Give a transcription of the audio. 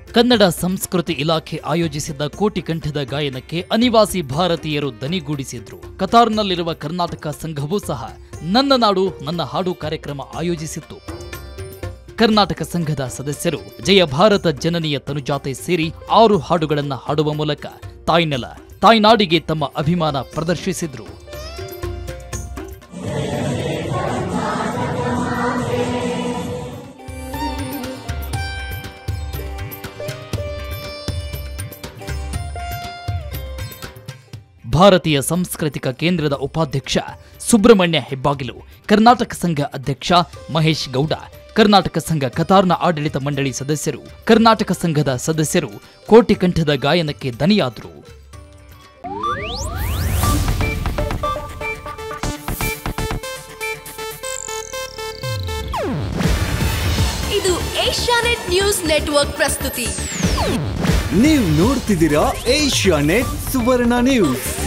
ಕನ್ನಡ ಸಂಸ್ಕೃತಿ ಇಲಾಖೆ ಆಯೋಜಿಸಿದ್ದ ಕೋಟಿ ಕಂಠದ ಗಾಯನಕ್ಕೆ ಅನಿವಾಸಿ ಭಾರತೀಯರು ದನಿಗೂಡಿಸಿದ್ರು ಕತಾರ್ನಲ್ಲಿರುವ ಕರ್ನಾಟಕ ಸಂಘವೂ ಸಹ ನನ್ನ ನಾಡು ನನ್ನ ಹಾಡು ಕಾರ್ಯಕ್ರಮ ಆಯೋಜಿಸಿತ್ತು ಕರ್ನಾಟಕ ಸಂಘದ ಸದಸ್ಯರು ಜಯ ಭಾರತ ಜನನಿಯ ತನುಜಾತೆ ಸೇರಿ ಆರು ಹಾಡುಗಳನ್ನ ಹಾಡುವ ಮೂಲಕ ತಾಯ್ನೆಲ ತಾಯ್ನಾಡಿಗೆ ತಮ್ಮ ಅಭಿಮಾನ ಪ್ರದರ್ಶಿಸಿದ್ರು ಭಾರತೀಯ ಸಾಂಸ್ಕೃತಿಕ ಕೇಂದ್ರದ ಉಪಾಧ್ಯಕ್ಷ ಸುಬ್ರಹ್ಮಣ್ಯ ಹೆಬ್ಬಾಗಿಲು ಕರ್ನಾಟಕ ಸಂಘ ಅಧ್ಯಕ್ಷ ಮಹೇಶ್ ಗೌಡ ಕರ್ನಾಟಕ ಸಂಘ ಕತಾರ್ನ ಆಡಳಿತ ಮಂಡಳಿ ಸದಸ್ಯರು ಕರ್ನಾಟಕ ಸಂಘದ ಸದಸ್ಯರು ಕೋಟಿ ಕಂಠದ ಗಾಯನಕ್ಕೆ ದನಿಯಾದರು ಇದು ಏಷ್ಯಾನೆಟ್ ನ್ಯೂಸ್ ನೆಟ್ವರ್ಕ್ ಪ್ರಸ್ತುತಿ ನೀವು ನೋಡ್ತಿದ್ದೀರಾ ಏಷ್ಯಾ ನೆಟ್ ಸುವರ್ಣ ನ್ಯೂಸ್